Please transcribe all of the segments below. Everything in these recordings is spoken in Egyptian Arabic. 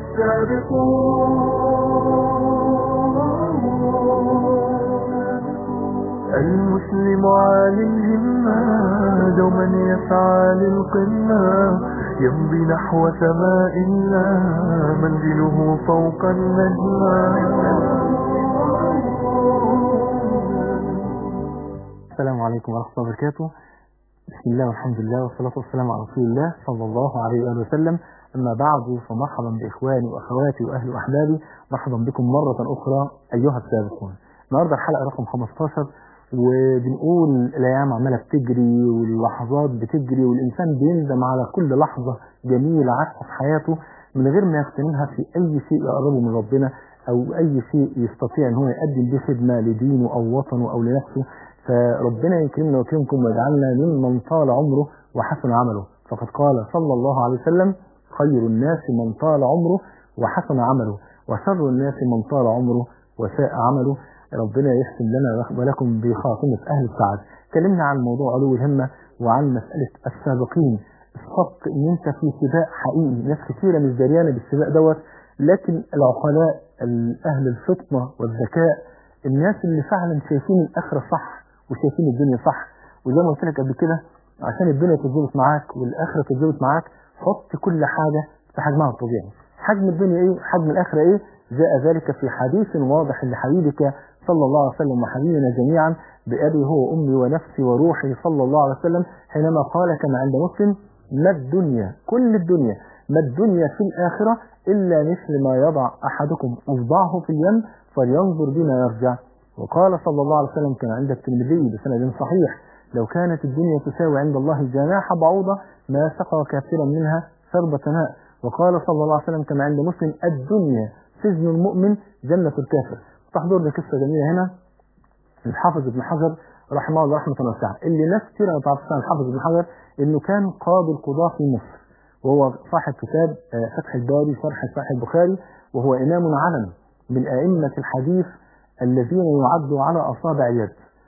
السابقون المسلم عالي الهمة دوما يسعى للقمة يمضي نحو سماء الله منزله فوق النجمة السلام عليكم ورحمة الله وبركاته بسم الله والحمد لله والصلاة والسلام على رسول الله صلى الله عليه وآله وسلم أما بعد فمرحبا بإخواني وأخواتي وأهلي وأحبابي مرحبا بكم مرة أخرى أيها السابقون النهاردة الحلقة رقم 15 وبنقول الأيام عمالة بتجري واللحظات بتجري والإنسان بيندم على كل لحظة جميلة عاشها في حياته من غير ما يغتنمها في أي شيء يقربه من ربنا أو أي شيء يستطيع أن هو يقدم به خدمة لدينه أو وطنه أو لنفسه فربنا يكرمنا ويكرمكم ويجعلنا ممن طال عمره وحسن عمله فقد قال صلى الله عليه وسلم خير الناس من طال عمره وحسن عمله وشر الناس من طال عمره وساء عمله ربنا يحسن لنا ولكم بخاتمة أهل السعادة اتكلمنا عن موضوع علو الهمة وعن مسألة السابقين الصدق ان انت في سباق حقيقي ناس كثيرة مش دريانة بالسباق دوت لكن العقلاء اهل الفطنة والذكاء الناس اللي فعلا شايفين الاخرة صح وشايفين الدنيا صح وزي ما قلت لك قبل كده عشان الدنيا تتظبط معاك والاخرة تتظبط معاك حط كل حاجة في حجمها الطبيعي حجم الدنيا ايه حجم الاخرة ايه جاء ذلك في حديث واضح لحبيبك صلى الله عليه وسلم وحبيبنا جميعا بأبي هو أمي ونفسي وروحي صلى الله عليه وسلم حينما قال كما عند مسلم ما الدنيا كل الدنيا ما الدنيا في الآخرة إلا مثل ما يضع أحدكم أصبعه في اليم فلينظر بما يرجع وقال صلى الله عليه وسلم كما عند الترمذي بسند صحيح لو كانت الدنيا تساوي عند الله جناح بعوضة ما سقى كافرا منها شربة ماء وقال صلى الله عليه وسلم كما عند مسلم الدنيا سجن المؤمن جنة الكافر تحضر لي قصة جميلة هنا الحافظ ابن حجر رحمه الله رحمة واسعة اللي ناس كتير ما تعرفش عن الحافظ ابن حجر انه كان قاضي القضاة في مصر وهو صاحب كتاب فتح الباري شرح صحيح البخاري وهو إمام علم من أئمة الحديث الذين يعدوا على أصابع اليد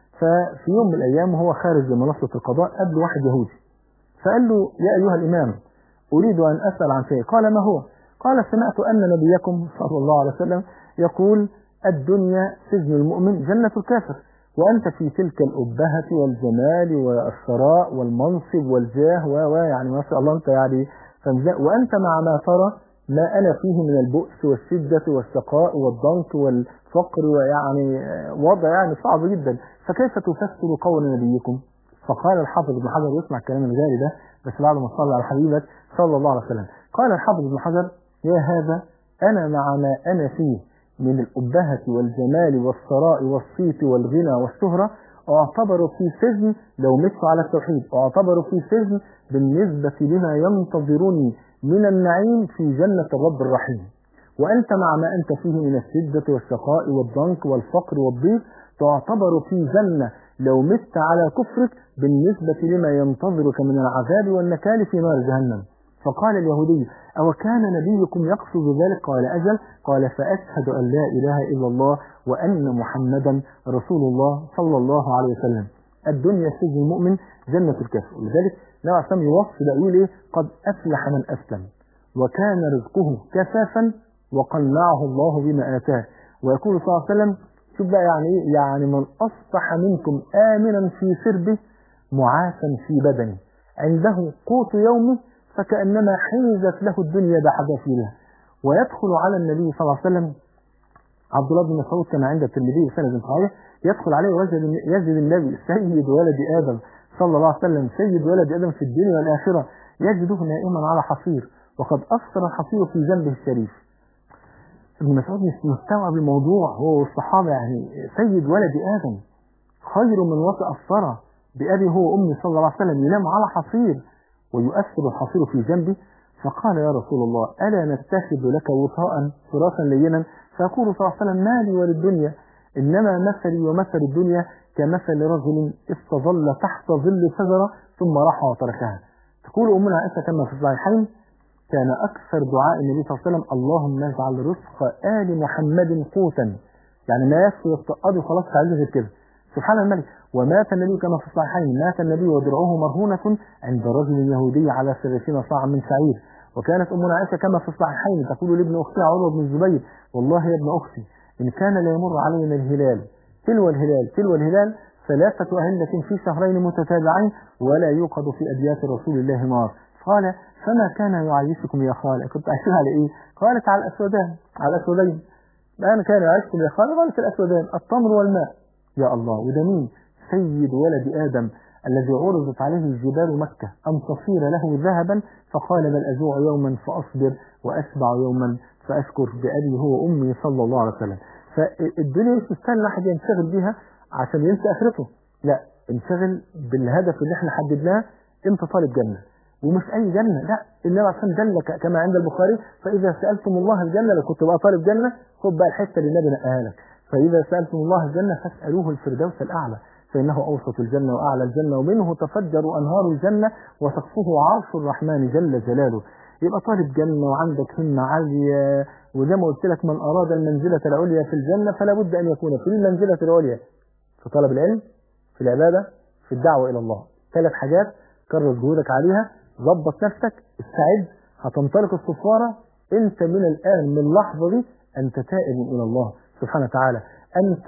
ففي يوم من الأيام وهو خارج لمنصة القضاء قبل واحد يهودي فقال له يا أيها الإمام أريد أن أسأل عن شيء قال ما هو قال سمعت أن نبيكم صلى الله عليه وسلم يقول الدنيا سجن المؤمن جنة الكافر وأنت في تلك الأبهة والجمال والثراء والمنصب والجاه و يعني ما شاء الله أنت يعني وأنت مع ما ترى ما أنا فيه من البؤس والشدة والشقاء والضنك والفقر ويعني وضع يعني صعب جدا فكيف تفسر قول نبيكم فقال الحافظ ابن حجر يسمع الكلام الغالي ده بس بعد ما صلى على حبيبك صلى الله عليه وسلم قال الحافظ ابن حجر يا هذا أنا مع ما أنا فيه من الأبهة والجمال والثراء والصيت والغنى والشهرة أعتبر في سجن لو مت على التوحيد أعتبر في سجن بالنسبة لما ينتظرني من النعيم في جنة الرب الرحيم وأنت مع ما أنت فيه من الشدة والشقاء والضنك والفقر والضيق تعتبر في جنة لو مت على كفرك بالنسبة لما ينتظرك من العذاب والنكال في نار جهنم فقال اليهودي أو كان نبيكم يقصد ذلك قال أجل قال فأشهد أن لا إله إلا الله وأن محمدا رسول الله صلى الله عليه وسلم الدنيا سجن المؤمن جنة الكافر ولذلك نوع سم يوصف يقول إيه قد أفلح من أسلم وكان رزقه كفافا وقنعه الله بما آتاه ويقول صلى الله عليه وسلم شوف بقى يعني إيه يعني من أصبح منكم آمنا في سربه معافا في بدنه عنده قوت يومه فكأنما حيزت له الدنيا بحذافيرها ويدخل على النبي صلى الله عليه وسلم عبد الله بن مسعود كما عند الترمذي بسند صحيح يدخل عليه ويجد يجد النبي سيد ولد ادم صلى الله عليه وسلم سيد ولد ادم في الدنيا والاخره يجده نائما على حصير وقد اثر الحصير في جنبه الشريف ابن مسعود مش مستوعب الموضوع هو والصحابه يعني سيد ولد ادم خير من وطئ الثرى بأبي هو وأمي صلى الله عليه وسلم ينام على حصير ويؤثر الحصير في جنبه فقال يا رسول الله ألا نتخذ لك وطاء فراشا لينا فيقول صلى الله عليه وسلم مالي وللدنيا إنما مثلي ومثل الدنيا كمثل رجل استظل تحت ظل شجرة ثم راح وتركها تقول أمنا عائشة كما في الصحيحين كان أكثر دعاء النبي صلى الله عليه وسلم اللهم اجعل رزق آل محمد قوتا يعني ما يكفي يتقضي خلاص تعالى غير كده سبحان الملك ومات النبي كما في الصحيحين مات النبي ودرعه مرهونة عند رجل يهودي على ثلاثين صاعا من شعير وكانت أمنا عائشة كما في الصحيحين تقول لابن أختها عروة بن الزبير والله يا ابن أختي إن كان لا يمر علينا الهلال تلو الهلال تلو الهلال ثلاثة أهلة في شهرين متتابعين ولا يوقد في أبيات رسول الله نار قال فما كان يعيشكم يا خالة كنت عايشين على إيه قالت على الأسودان على الأسودين الآن كان يعيشكم يا خالة قالت الأسودان التمر والماء يا الله وده مين سيد ولد آدم الذي عرضت عليه جبال مكة أن تصير له ذهبا فقال بل أجوع يوما فأصبر وأشبع يوما فأشكر بأبي هو أمي صلى الله عليه وسلم فالدنيا مش مستاهل الواحد ينشغل بيها عشان ينسى آخرته لا انشغل بالهدف اللي احنا حددناه انت طالب جنة ومش أي جنة لا النبي عشان جنة كما عند البخاري فإذا سألتم الله الجنة لو كنت بقى طالب جنة خد بقى الحتة اللي النبي نقاها لك فإذا سألتم الله الجنة فاسألوه الفردوس الأعلى فإنه أوسط الجنة وأعلى الجنة ومنه تفجر أنهار الجنة وسقفه عرش الرحمن جل جلاله يبقى طالب جنة وعندك همة عالية وزي ما قلت لك من أراد المنزلة العليا في الجنة فلا بد أن يكون في المنزلة العليا في طلب العلم في العبادة في الدعوة إلى الله ثلاث حاجات كرر جهودك عليها ظبط نفسك استعد هتنطلق الصفارة انت من الآن من اللحظة دي أنت تائب إلى الله سبحانه وتعالى أنت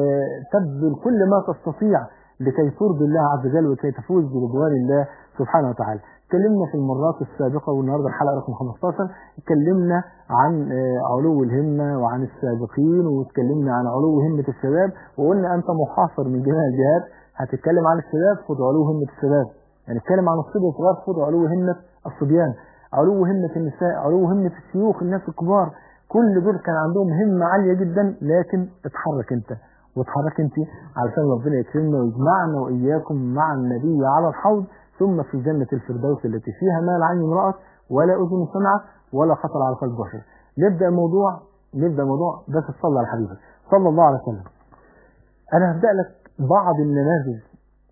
تبذل كل ما تستطيع لكي ترضي الله عز وجل وكي تفوز برضوان الله سبحانه وتعالى اتكلمنا في المرات السابقة والنهاردة الحلقة رقم 15 اتكلمنا عن علو الهمة وعن السابقين واتكلمنا عن علو همة الشباب وقلنا أنت محاصر من جميع الجهات هتتكلم عن الشباب خد علو همة الشباب يعني اتكلم عن الصبي الصغار خد علو همة الصبيان علو همة النساء علو همة الشيوخ الناس الكبار كل دول كان عندهم همة عالية جدا لكن اتحرك انت واتحرك انت علشان ربنا يكرمنا ويجمعنا وإياكم مع النبي على الحوض ثم في جنة الفردوس التي فيها ما لا عين رأت ولا أذن سمعت ولا خطر على قلب بشر نبدأ الموضوع نبدأ الموضوع بس تصلى على حبيبك صلى الله عليه وسلم أنا هبدأ لك بعض النماذج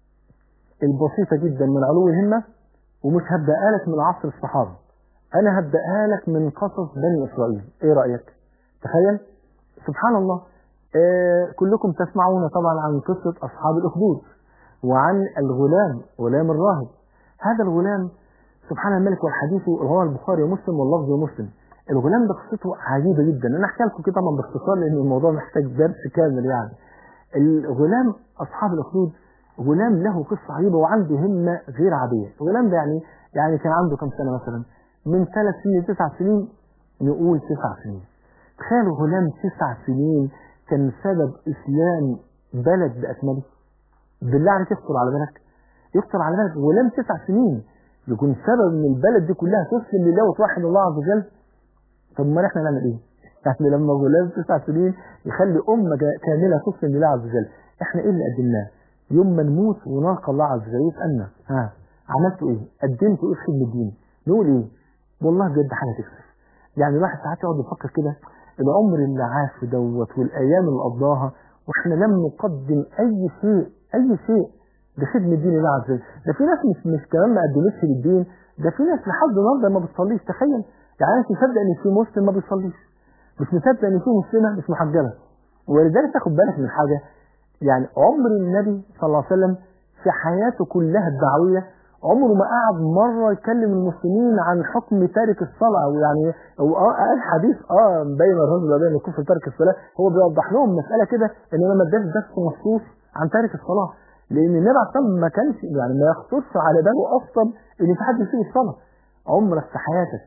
البسيطة جدا من علو الهمة ومش هبدأ لك من عصر الصحابة أنا هبدأها لك من قصص بني إسرائيل إيه رأيك تخيل سبحان الله آه كلكم تسمعون طبعا عن قصة أصحاب الأخدود وعن الغلام غلام الراهب هذا الغلام سبحان الملك والحديث رواه البخاري ومسلم واللفظ ومسلم الغلام ده قصته عجيبة جدا أنا أحكي لكم كده طبعا باختصار لأن الموضوع محتاج درس كامل يعني الغلام أصحاب الأخدود غلام له قصة عجيبة وعنده همة غير عادية الغلام ده يعني يعني كان عنده كم سنة مثلا من ثلاث سنين تسع سنين نقول تسع سنين تخيلوا غلام تسع سنين كان سبب إسلام بلد بأكمله بالله عليك يخطر على بالك يخطر على بالك غلام تسع سنين يكون سبب ان البلد دي كلها تسلم لله وتوحد الله عز وجل طب ما احنا نعمل ايه؟ يعني لما غلام تسع سنين يخلي امه كامله تسلم لله عز وجل احنا ايه اللي قدمناه؟ يوم ما نموت ونلقى الله عز وجل يسالنا ها عملتوا ايه؟ قدمتوا ايه في خدمه الدين؟ نقول ايه؟ والله بجد حاجه تكسف يعني الواحد ساعات يقعد يفكر كده العمر اللي عاشه دوت والايام اللي قضاها واحنا لم نقدم اي شيء اي شيء لخدمة دين الله عز وجل ده في ناس مش مش كمان ما قدمتش للدين ده في ناس لحد النهارده ما بتصليش تخيل يعني انت مصدق ان في مسلم ما بيصليش مش مصدق ان في مسلمه مش محجبه ولذلك تاخد بالك من حاجه يعني عمر النبي صلى الله عليه وسلم في حياته كلها الدعويه عمره ما قعد مره يكلم المسلمين عن حكم تارك الصلاه او يعني هو قال حديث اه بين الرجل وبين الكفر تارك الصلاه هو بيوضح لهم مساله كده ان انا ما اداش درس مخصوص عن تارك الصلاه لان النبي عليه الصلاه ما كانش يعني ما يخطرش على باله اصلا ان في حد يسيب الصلاه عمرك في حياتك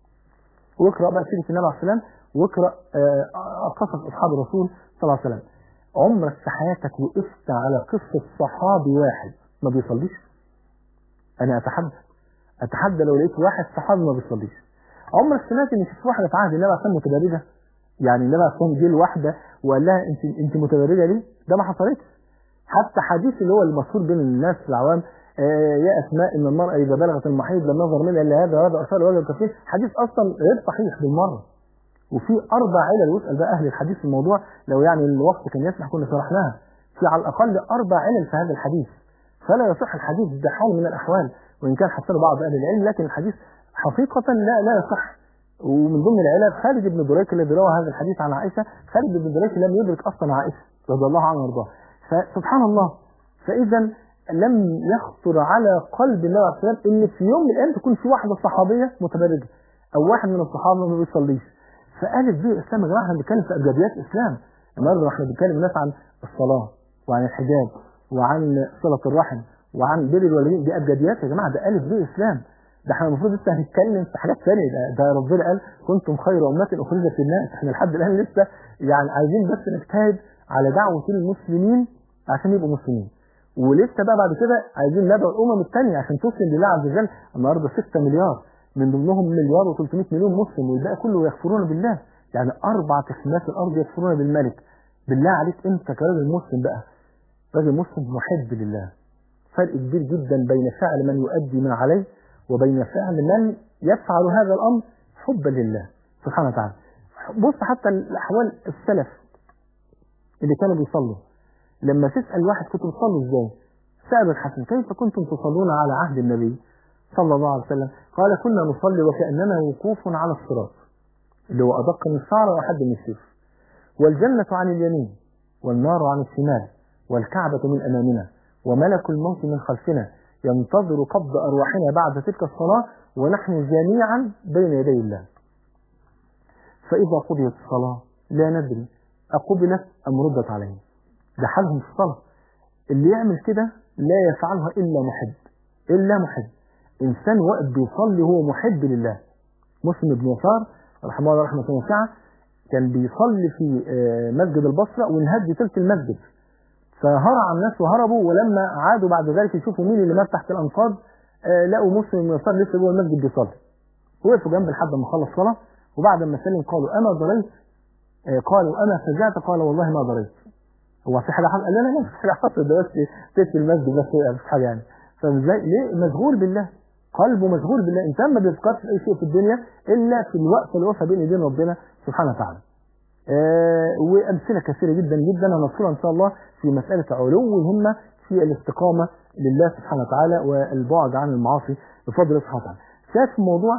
واقرا بقى سيره النبي عليه الصلاه واقرا آه قصص اصحاب الرسول صلى الله عليه وسلم عمرك في حياتك وقفت على قصه صحابي واحد ما بيصليش انا اتحدى اتحدى لو لقيت واحد صحابي ما بيصليش عمرك سمعت ان في واحده في عهد النبي عليه الصلاه متبرجه يعني النبي عليه الصلاه جه لواحده وقال لها انت انت متبرجه ليه ده ما حصلتش حتى حديث اللي هو المشهور بين الناس العوام آه يا اسماء ان المراه اذا بلغت المحيض لم يظهر منها الا هذا وهذا اشار الوجه الكثير حديث اصلا غير صحيح بالمره وفي اربع علل واسال بقى اهل الحديث في الموضوع لو يعني الوقت كان يسمح كنا شرحناها في على الاقل اربع علل في هذا الحديث فلا يصح الحديث بحال من الاحوال وان كان حسنه بعض اهل العلم لكن الحديث حقيقه لا لا يصح ومن ضمن العلل خالد بن دريك الذي روى هذا الحديث عن عائشه خالد بن دريك لم يدرك اصلا عائشه رضي الله عنها وارضاها فسبحان الله فإذا لم يخطر على قلب النبي عليه الصلاة ان في يوم من الايام تكون في واحده صحابيه متبرجه او واحد من الصحابه ما بيصليش فالف ب الاسلام يا جماعه احنا بنتكلم في ابجديات الاسلام النهارده احنا بنتكلم الناس عن الصلاه وعن الحجاب وعن صله الرحم وعن بر الوالدين دي ابجديات يا جماعه ده الف ب اسلام ده احنا المفروض لسه هنتكلم في حاجات ثانيه ده, ده ربنا قال كنتم خير امه اخرجت للناس احنا لحد الان لسه يعني عايزين بس نجتهد على دعوه المسلمين عشان يبقوا مسلمين ولسه بقى بعد كده عايزين ندعو الامم الثانيه عشان تسلم لله عز وجل النهارده 6 مليار من ضمنهم مليار و300 مليون مسلم والباقي كله يكفرون بالله يعني اربع تقسيمات الارض يكفرون بالملك بالله عليك انت كراجل مسلم بقى راجل مسلم محب لله فرق كبير جدا بين فعل من يؤدي من عليه وبين فعل من يفعل هذا الامر حبا لله سبحانه وتعالى بص حتى الاحوال السلف اللي كانوا بيصلوا لما تسال واحد كنتوا بتصلوا ازاي سال الحسن كيف كنتم تصلون على عهد النبي صلى الله عليه وسلم قال كنا نصلي وكاننا وقوف على الصراط اللي هو ادق من الشعر وحد من السيف والجنه عن اليمين والنار عن الشمال والكعبه من امامنا وملك الموت من خلفنا ينتظر قبض أرواحنا بعد تلك الصلاة ونحن جميعا بين يدي الله فإذا قضيت الصلاة لا ندري أقبلت أم ردت عليه ده حالهم في الصلاة اللي يعمل كده لا يفعلها إلا محب إلا محب إنسان واقف بيصلي هو محب لله مسلم بن يسار رحمه الله رحمة واسعة كان بيصلي في مسجد البصرة وانهد تلك المسجد فهرع الناس وهربوا ولما عادوا بعد ذلك يشوفوا مين اللي مات تحت الانقاض آه لقوا مسلم بن يسار لسه جوه المسجد بيصلي وقفوا جنب لحد ما خلص صلاه وبعد ما سلم قالوا اما ضريت آه قالوا اما فزعت قال والله ما ضريت هو في حاجه حصلت قال لا لا لا في حاجه حصلت ده بس تيت المسجد بس مش حاجه يعني فازاي ليه مشغول بالله قلبه مشغول بالله انسان ما بيفكرش في اي شيء في الدنيا الا في الوقت اللي وقف بين ايدين ربنا سبحانه وتعالى آه وامثله كثيره جدا جدا هنذكرها ان شاء الله في مساله علو الهمه في الاستقامه لله سبحانه وتعالى والبعد عن المعاصي بفضل الله سبحانه وتعالى. شايف الموضوع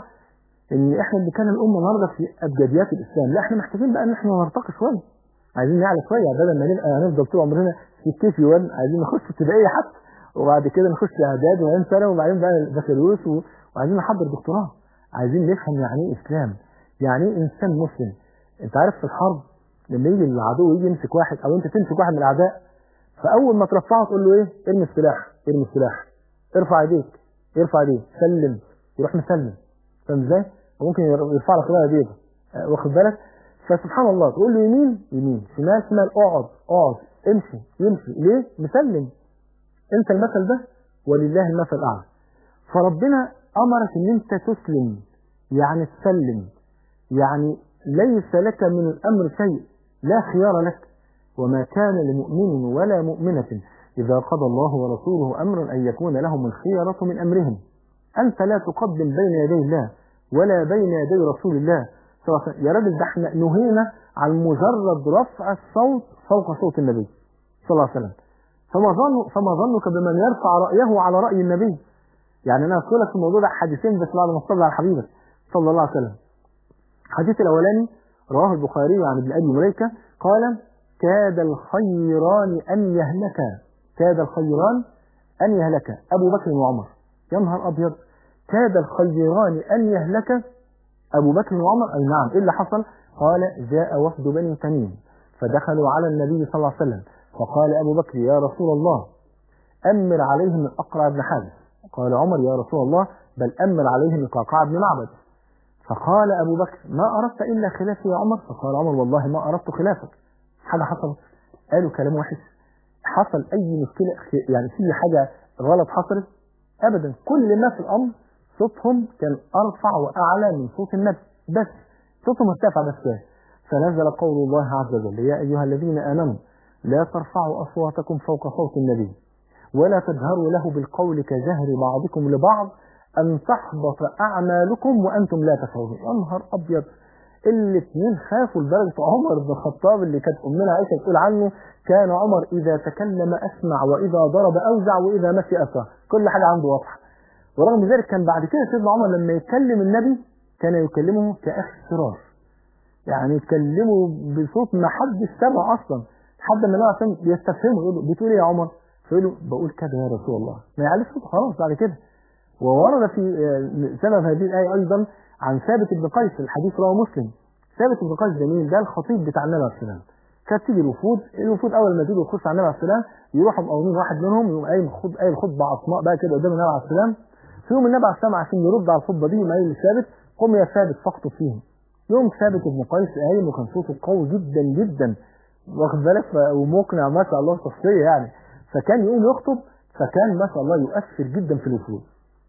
ان احنا بنتكلم الامه النهارده في ابجديات الاسلام، لا احنا محتاجين بقى ان احنا نرتقي شويه. عايزين نعلى شويه بدل ما نبقى هنفضل طول عمرنا في الكي في 1 عايزين نخش ابتدائيه حتى وبعد كده نخش اعداد وبعدين ثانوي وبعدين بقى بكالوريوس وعايزين نحضر دكتوراه. عايزين نفهم يعني ايه اسلام؟ يعني ايه انسان مسلم؟ انت عارف في الحرب لما يجي العدو يجي يمسك واحد او انت تمسك واحد من الاعداء فاول ما ترفعه تقول له ايه ارمي السلاح ارمي السلاح ارفع ايديك ارفع ايديك سلم يروح مسلم فاهم ازاي ممكن يرفع لك بقى ايديه واخد بالك فسبحان الله تقول له يمين يمين شمال شمال اقعد اقعد امشي يمشي ليه مسلم انت المثل ده ولله المثل الاعلى فربنا امرك ان انت تسلم يعني تسلم يعني ليس لك من الامر شيء لا خيار لك وما كان لمؤمن ولا مؤمنة إذا قضى الله ورسوله أمرا أن يكون لهم الخيرة من أمرهم أنت لا تقدم بين يدي الله ولا بين يدي رسول الله يا راجل ده احنا نهينا عن مجرد رفع الصوت فوق صوت النبي صلى الله عليه وسلم فما ظن فما ظنك بمن يرفع رأيه على رأي النبي يعني أنا أقول لك في الموضوع ده حديثين بس بعد ما صلى على حبيبك صلى الله عليه وسلم الحديث الأولاني رواه البخاري عن ابن أبي مليكة قال كاد الخيران أن يهلكا كاد الخيران أن يهلكا أبو بكر وعمر يا نهار أبيض كاد الخيران أن يهلكا أبو بكر وعمر أي نعم إيه اللي حصل قال جاء وفد بني تميم فدخلوا على النبي صلى الله عليه وسلم فقال أبو بكر يا رسول الله أمر عليهم الأقرع بن حارث قال عمر يا رسول الله بل أمر عليهم القعقاع بن معبد فقال أبو بكر ما أردت إلا خلافي يا عمر فقال عمر والله ما أردت خلافك حاجة حصلت قالوا كلام وحش حصل أي مشكلة يعني في حاجة غلط حصلت أبدا كل ما في الأمر صوتهم كان أرفع وأعلى من صوت النبي بس صوتهم ارتفع بس كده فنزل قول الله عز وجل يا أيها الذين آمنوا لا ترفعوا أصواتكم فوق صوت النبي ولا تجهروا له بالقول كجهر بعضكم لبعض أن تحبط أعمالكم وأنتم لا تشعرون يا نهار أبيض الاثنين خافوا لدرجة عمر بن الخطاب اللي كانت أمنا عائشة تقول عنه كان عمر إذا تكلم أسمع وإذا ضرب أوزع وإذا مشي أسرع كل حاجة عنده واضحة ورغم ذلك كان بعد كده سيدنا عمر لما يكلم النبي كان يكلمه كأخ سرار يعني يكلمه بصوت ما حدش سمع أصلا لحد ما النبي عشان بيستفهمه يقول له بتقول إيه يا عمر؟ فيقول له بقول كذا يا رسول الله ما يعلش صوته خلاص بعد كده وورد في سبب هذه الآية أيضا عن ثابت بن قيس الحديث رواه مسلم ثابت بن قيس ده مين ده الخطيب بتاع النبي عليه السلام كانت تيجي الوفود الوفود اول ما تيجي تخش على النبي عليه السلام يروحوا مقومين واحد منهم يقوم قايم خد قايل خطبه عصماء بقى كده قدام النبي عليه السلام في يوم النبي عليه السلام عشان يرد على الخطبه دي يقوم قايل لثابت قم يا ثابت فاخطب فيهم يوم ثابت بن قيس قايم وكان صوته قوي جدا جدا واخد بالك ف- ومقنع ما شاء الله شخصيه يعني فكان يقوم يخطب فكان ما شاء الله يؤثر جدا في الوفود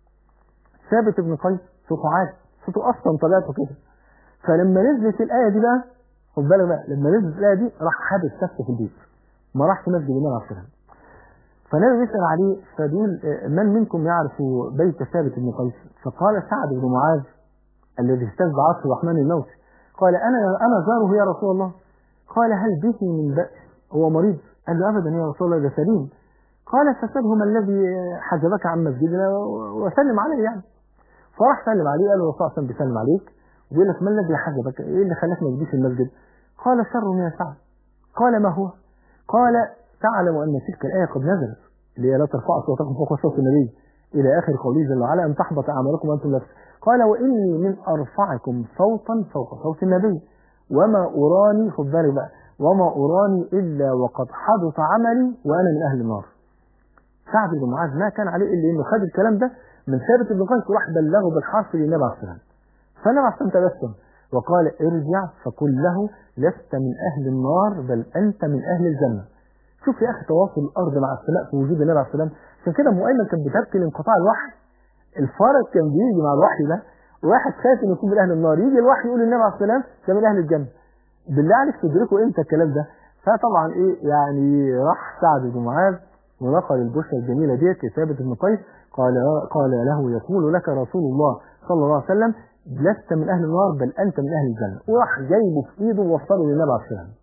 ثابت بن قيس صوته عالي صوته اصلا طبيعته كده فلما نزلت الايه دي بقى خد بالك بقى لما نزلت الايه دي راح حابس نفسه في البيت ما راحش مسجد النبي عليه السلام فالنبي بيسال عليه فبيقول آه، من منكم يعرف بيت ثابت بن قيس فقال سعد بن معاذ الذي اهتز عرش الرحمن الموت قال انا انا جاره يا رسول الله قال هل به من بأس هو مريض قال له ابدا يا رسول الله ده سليم قال فسله ما الذي حجبك عن مسجدنا و- وسلم عليه يعني فراح سلم عليه قال له الرسول صلى الله عليه وسلم بيسلم عليك ويقول لك ما الذي حجبك ايه اللي خلاك ما تجيش المسجد قال شر يا سعد قال ما هو قال تعلم ان تلك الايه قد نزلت اللي هي لا ترفعوا صوتكم فوق صوت النبي الى اخر قوله جل وعلا ان تحبط اعمالكم وانتم لا تشعرون. قال واني من ارفعكم صوتا فوق صوت النبي وما اراني خد بالك بقى وما اراني الا وقد حبط عملي وانا من اهل النار سعد بن معاذ ما كان عليه الا انه خد الكلام ده من ثابت بن قيس وراح بلغه بالحرف للنبي عليه السلام فالنبي عليه السلام تبسم وقال ارجع فقل له لست من اهل النار بل انت من اهل الجنه شوف يا اخي تواصل الارض مع السماء في وجود النبي عليه السلام عشان كده ام ايمن كانت بتبكي لانقطاع الوحي الفرج كان بيجي مع الوحي ده واحد خايف انه يكون من اهل النار يجي الوحي يقول للنبي عليه السلام ده من اهل الجنه بالله عليك تدركوا امتى الكلام ده فطبعا ايه يعني راح سعد بن معاذ ونقل البشرى الجميله ديت لثابت بن قيس قال قال له يقول لك رسول الله صلى الله عليه وسلم لست من اهل النار بل انت من اهل الجنه وراح جايبه في ايده ووصله للنبي عليه السلام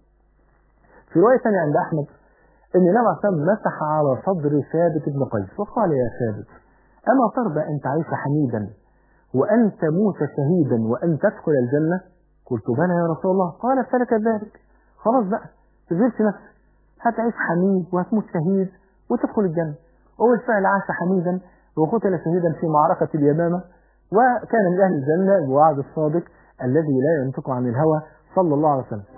في روايه ثانيه عند احمد ان النبي عليه السلام مسح على صدر ثابت بن قيس وقال يا ثابت اما ترضى ان تعيش حميدا وان تموت شهيدا وان تدخل الجنه قلت بلى يا رسول الله قال فلك ذلك خلاص بقى تزيلش نفسك هتعيش حميد وهتموت شهيد وتدخل الجنة وبالفعل عاش حميدا وقتل شهيدا في معركة اليمامة وكان من أهل الجنة بوعد الصادق الذي لا ينطق عن الهوى صلى الله عليه وسلم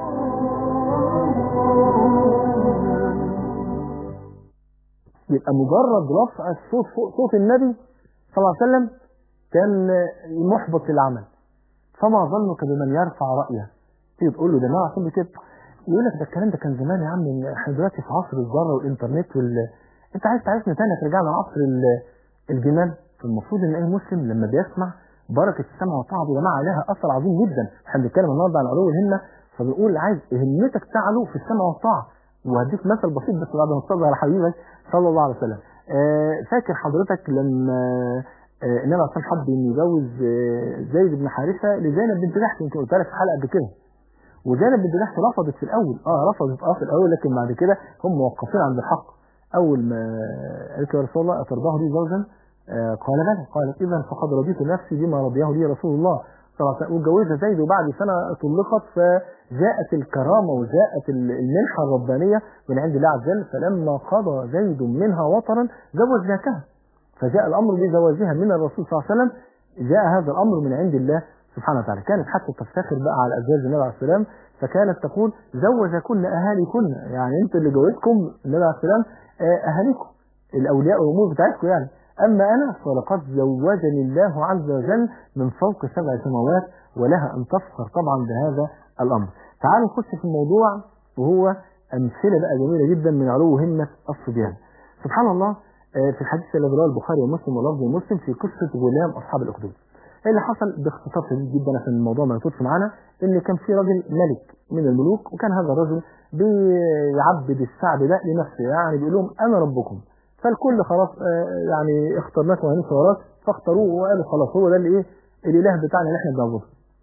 يبقى مجرد رفع الصوت فوق صوت النبي صلى الله عليه وسلم كان محبط للعمل فما ظنك بمن يرفع رأيه تيجي تقول له ده ما عشان كده يقول لك ده الكلام ده كان زمان يا عم احنا دلوقتي في عصر الذره والانترنت وال انت عايز تعيشنا تاني ترجعنا لعصر ال- الجمال فالمفروض ان اي مسلم لما بيسمع بركه السمع والطاعه يا جماعه لها اثر عظيم جدا احنا بنتكلم النهارده عن علو الهمه فبنقول عايز همتك تعلو في السمع والطاعه وهديك مثل بسيط بس بعد ما تصلي على حبيبك صلى الله عليه وسلم آه، فاكر حضرتك لما آه، النبي عليه الصلاه والسلام حب انه يجوز آه، زيد بن حارثه لزينب بنت جحش يمكن قلت لك في حلقه قبل كده وزينب بنت جحش رفضت في الاول اه رفضت اه في الاول لكن بعد كده هم موقفين عند الحق اول ما قالت له يا رسول الله اترضاه لي زوجا آه قال بلى قالت اذا فقد رضيت نفسي بما رضيه لي رسول الله صلى الله عليه وسلم واتجوزها زيد وبعد سنه طلقت فجاءت الكرامه وجاءت ال- المنحه الربانيه من عند الله عز وجل فلما قضى زيد منها وطرا زوجناكها فجاء الامر بزواجها من الرسول صلى الله عليه وسلم جاء هذا الامر من عند الله سبحانه وتعالى كانت حتى تفتخر بقى على ازواج النبي عليه السلام فكانت تقول زوجكن اهاليكن يعني انتوا اللي جوزكم النبي عليه السلام آه، اهاليكم الاولياء والامور بتاعتكم يعني اما انا فلقد زوجني الله عز وجل من فوق سبع سماوات ولها ان تفخر طبعا بهذا الامر تعالوا نخش في الموضوع وهو امثله بقى جميله جدا من علو همه الصبيان سبحان الله آه، في الحديث الذي رواه البخاري ومسلم ولفظ مسلم في قصه غلام اصحاب الاخدود إيه اللي حصل باختصار شديد جدا عشان الموضوع ما يطولش معانا ان كان في راجل ملك من الملوك وكان هذا الرجل بيعبد الشعب ده لنفسه يعني بيقول لهم انا ربكم فالكل خلاص آه، يعني اخترناك وهنمشي وراك فاختاروه وقالوا خلاص هو ده اللي ايه الاله بتاعنا اللي احنا بنعبده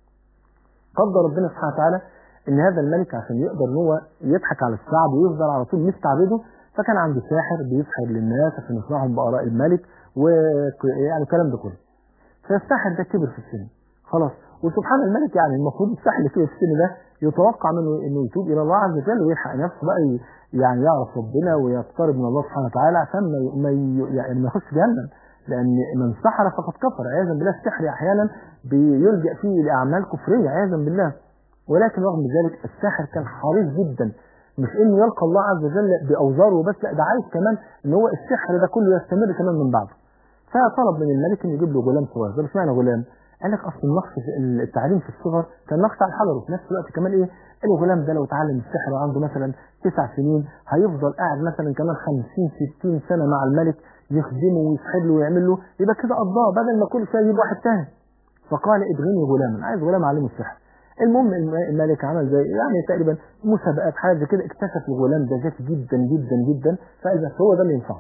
قدر ربنا سبحانه وتعالى ان هذا الملك عشان يقدر ان هو يضحك على الشعب ويفضل على طول مستعبده فكان عنده ساحر بيسحر للناس عشان يقنعهم باراء الملك ويعني الكلام ده كله فالساحر ده كبر في السن خلاص وسبحان الملك يعني المفروض الساحر اللي كبر في السن ده يتوقع منه انه يتوب الى الله عز وجل ويلحق نفسه بقى ي- يعني يعرف ربنا ويقترب من الله سبحانه وتعالى عشان ما ي- ما ي- يعني ما يخش جهنم لان من سحر فقد كفر عياذا بالله السحر احيانا بيلجا فيه لاعمال كفريه عياذا بالله ولكن رغم ذلك الساحر كان حريص جدا مش انه يلقى الله عز وجل باوزاره وبس لا ده عايز كمان ان هو السحر ده كله يستمر كمان من بعده فطلب من الملك انه يجيب له غلام صغير ده مش معنى غلام قال لك اصل النقص في التعليم في الصغر كان نقص على الحضر وفي نفس الوقت كمان ايه الغلام ده لو اتعلم السحر وعنده مثلا تسع سنين هيفضل قاعد مثلا كمان 50 60 سنه مع الملك يخدمه ويسحر له ويعمل له يبقى كده قضاه بدل ما كل شويه يجيب واحد تاني فقال ادغني غلاما عايز غلام اعلمه السحر المهم الملك عمل زي يعني تقريبا مسابقات حاجه زي كده اكتشف الغلام ده ذكي جدا جدا جدا فقال بس هو ده اللي ينفعه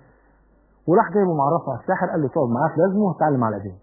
وراح جايبه معرفه على الساحر قال له تقعد معاه في لازمه وتعلم على قديم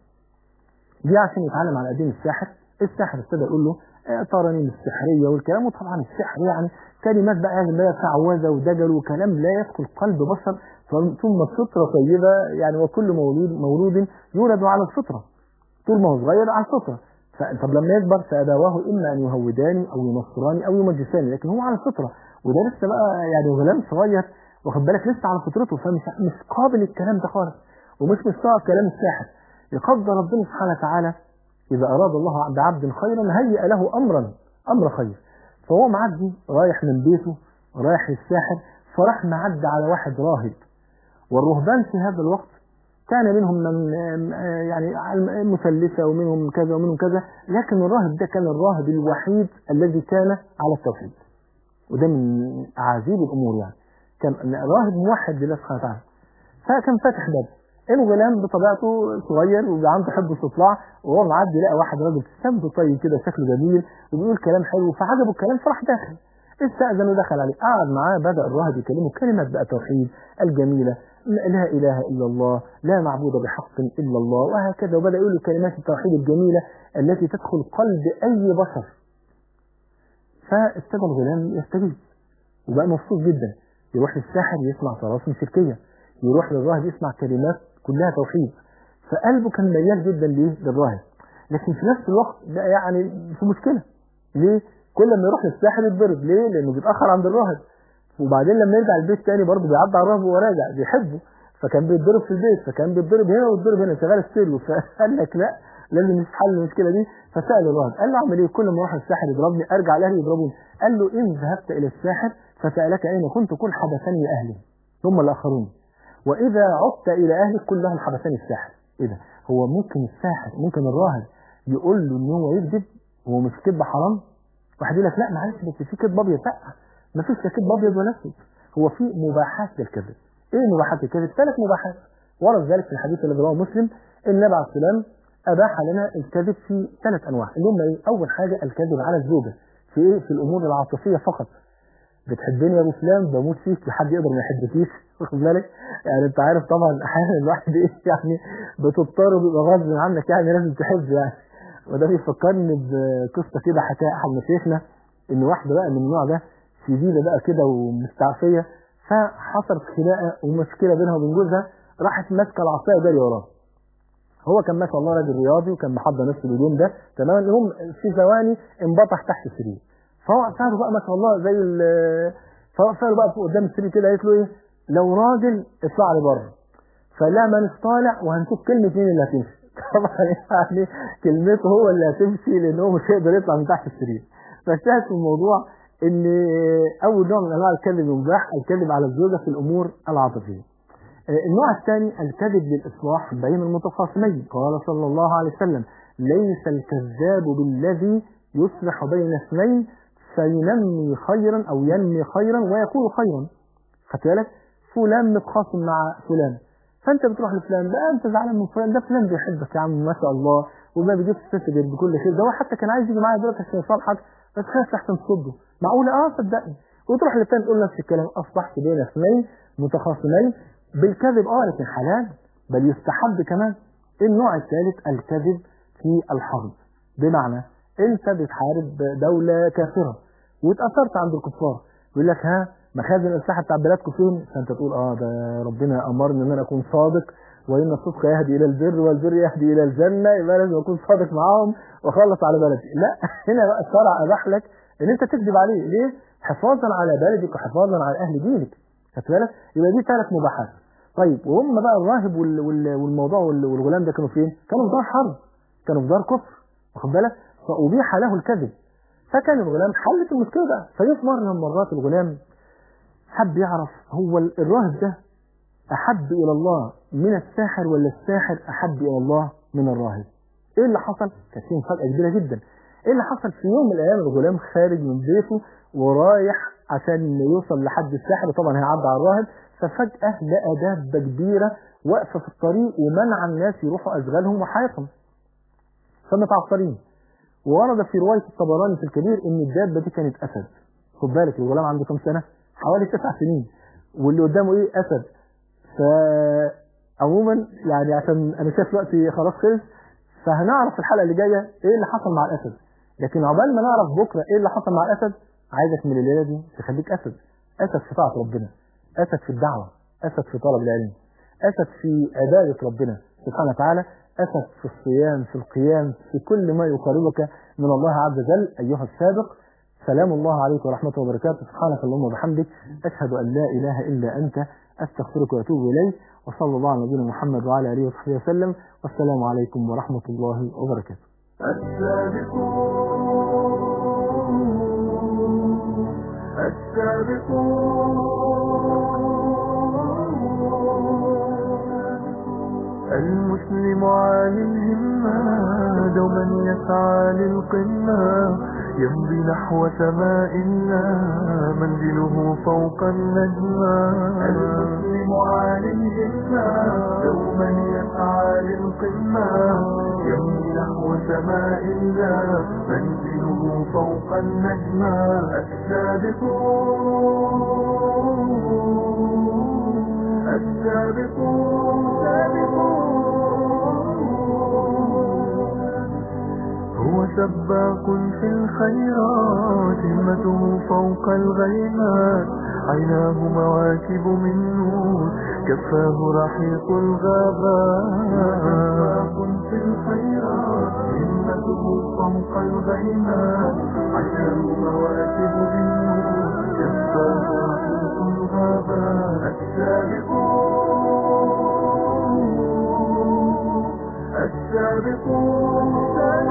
جه عشان يتعلم على قديم الساحر الساحر ابتدى يقول له ترانيم السحريه والكلام وطبعا السحر يعني كلمات بقى يعني بقى تعوذه ودجل وكلام لا يدخل قلب بشر ثم الفطره طيبه يعني وكل مولود مولود يولد على الفطره طول ما هو صغير على الفطره طب لما يكبر فأبواه إما أن يهوداني أو ينصراني أو يمجساني لكن هو على الفطرة وده لسه بقى يعني غلام صغير واخد بالك لسه على فطرته فمش مش قابل الكلام ده خالص ومش مستوعب كلام الساحر يقدر ربنا سبحانه وتعالى إذا أراد الله بعبد خيرا هيئ له أمرا أمر خير فهو معدي رايح من بيته رايح للساحر فراح معدي على واحد راهب والرهبان في هذا الوقت كان منهم من يعني مثلثة ومنهم كذا ومنهم كذا لكن الراهب ده كان الراهب الوحيد الذي كان على التوحيد وده من عجيب الأمور يعني كان راهب موحد لله سبحانه وتعالى فكان فاتح باب الغلام بطبيعته صغير وعنده حب استطلاع وهو معدي لقى واحد راجل سمته طيب كده شكله جميل وبيقول كلام حلو فعجبه الكلام فراح داخل استأذن ودخل عليه قعد معاه بدأ الراهب يكلمه كلمة بقى توحيد الجميلة لا إله إلا الله لا معبود بحق إلا الله وهكذا وبدأ يقول كلمات التوحيد الجميلة التي تدخل قلب أي بشر فابتدى الغلام يستجيب وبقى مبسوط جدا يروح للساحر يسمع طلاسم شركية يروح للراهب يسمع كلمات كلها توحيد فقلبه كان ميال جدا ليه للراهب لكن في نفس الوقت بقى يعني في مشكلة ليه كل ما يروح للساحر يتضرب ليه لانه بيتاخر عند الراهب وبعدين لما يرجع البيت تاني برضه بيعدي على الراهب وهو راجع بيحبه فكان بيتضرب في البيت فكان بيتضرب هنا ويتضرب هنا شغال السيريو فقال لك لا لازم نحل المشكله دي فسال الراهب قال له اعمل ايه كل ما اروح الساحر يضربني ارجع لاهلي يضربوني قال له ان ذهبت الى الساحر فسالك اين كنت قل حبسني اهلي ثم الاخرون واذا عدت الى اهلك قل لهم حبسني الساحر ايه ده هو ممكن الساحر ممكن الراهب يقول له ان هو يكذب هو مش كذب حرام واحد يقول لك لا معلش بس في كذب ابيض لا ما فيش لا كذب ابيض ولا اسود هو في مباحات للكذب ايه مباحات الكذب ثلاث مباحات ورد ذلك في الحديث الذي رواه مسلم ان النبي عليه السلام اباح لنا الكذب في ثلاث انواع اللي هم ايه اول حاجه الكذب على الزوجه في ايه في الامور العاطفيه فقط بتحبني يا ابو فلان بموت فيك لحد يقدر ما يحبكيش واخد بالك يعني انت عارف طبعا احيانا الواحد ايه يعني بتضطر وبيبقى غصب عنك يعني لازم تحب يعني وده بيفكرني بقصه كده حكاها احد مشايخنا ان واحده بقى من النوع ده شديده بقى كده ومستعفيه فحصلت خناقه ومشكله بينها وبين جوزها راحت ماسكه العصايه وجري وراه هو كان ما شاء الله راجل رياضي وكان محضر نفسه اليوم ده تمام المهم في ثواني انبطح تحت السرير فهو ساعده بقى ما شاء الله زي ال فوقفه بقى فوق قدام السرير كده قالت له ايه لو راجل اطلع لي بره فلا ما طالع وهنشوف كلمه مين اللي هتمشي طبعا يعني كلمته هو اللي هتمشي لان هو مش هيقدر يطلع من تحت السرير فالشاهد في الموضوع ان اول نوع من انواع الكذب المباح الكذب على الزوجه في الامور العاطفيه النوع الثاني الكذب للإصلاح بين المتخاصمين قال صلى الله عليه وسلم ليس الكذاب بالذي يصلح بين اثنين فينمي خيرا أو ينمي خيرا ويقول خيرا خدت بالك فلان متخاصم مع فلان فانت بتروح لفلان بقى انت زعلان من فلان ده فلان بيحبك يا عم ما شاء الله وما بيجيبش الست غير بكل خير ده هو حتى كان عايز يجي معايا دلوقتي عشان يصالحك بس خايف لحسن تصده معقوله اه صدقني وتروح للتاني تقول نفس الكلام اصبحت بين اثنين متخاصمين بالكذب اه لكن حلال بل يستحب كمان النوع الثالث الكذب في الحرب بمعنى انت بتحارب دولة كافرة واتأثرت عند الكفار يقول لك ها مخازن الأسلحة بتاع بلادكم فين فانت تقول اه ده ربنا امرني ان انا اكون صادق وان الصدق يهدي الى البر والبر يهدي الى الجنة يبقى لازم اكون صادق معاهم واخلص على بلدي لا هنا بقى الشرع اباح لك ان انت تكذب عليه ليه حفاظا على بلدك وحفاظا على اهل دينك خدت بالك يبقى دي ثلاث مباحات طيب وهم بقى الراهب وال- وال- والموضوع وال- والغلام ده كانوا فين؟ كانوا في دار حرب كانوا في دار كفر واخد بالك؟ فأبيح له الكذب فكان الغلام حلت المشكلة بقى فجه مرة من المرات الغلام حب يعرف هو ال- الراهب ده أحب إلى الله من الساحر ولا الساحر أحب إلى الله من الراهب إيه اللي حصل؟ كانت فيه مفاجأة كبيرة جدا إيه اللي حصل في يوم من الأيام الغلام خارج من بيته ورايح عشان يوصل لحد الساحر طبعا هيعدي على الراهب ففجأة لقى دابة كبيرة واقفة في الطريق ومنع الناس يروحوا أشغالهم وحياتهم فمتعصرين ورد في رواية الطبراني في الكبير إن الدابة دي كانت أسد خد بالك الغلام عنده كام سنة؟ حوالي تسع سنين واللي قدامه إيه أسد فعموما يعني عشان أنا شايف وقتي خلاص خلص فهنعرف في الحلقة اللي جاية إيه اللي حصل مع الأسد لكن عقبال ما نعرف بكرة إيه اللي حصل مع الأسد عايزك من الليلة دي تخليك أسد أسد في طاعة ربنا أسد في الدعوة أسد في طلب العلم أسد في عبادة ربنا سبحانه وتعالى أسد في الصيام في القيام في كل ما يقربك من الله عز وجل أيها السابق سلام الله عليك ورحمته وبركاته سبحانك اللهم وبحمدك أشهد أن لا إله إلا أنت أستغفرك وأتوب إليك وصلى الله على نبينا محمد وعلى آله وصحبه وسلم والسلام عليكم ورحمة الله وبركاته السابقون السابقون المسلم عالي الهمة دوما يسعى للقمة يمضي نحو سماء الله منزله فوق النجمة المسلم عالي الهمة دوما يسعى للقمة يمضي نحو سماء الله منزله فوق النجمة السابقون السابقون هو سباق في الخيرات همته فوق الغيمات عيناه مواكب من نور كفاه رحيق الغابات سباق في الخيرات همته فوق الغيمات عيناه مواكب من نور كفاه رحيق الغابات السابقون السابقون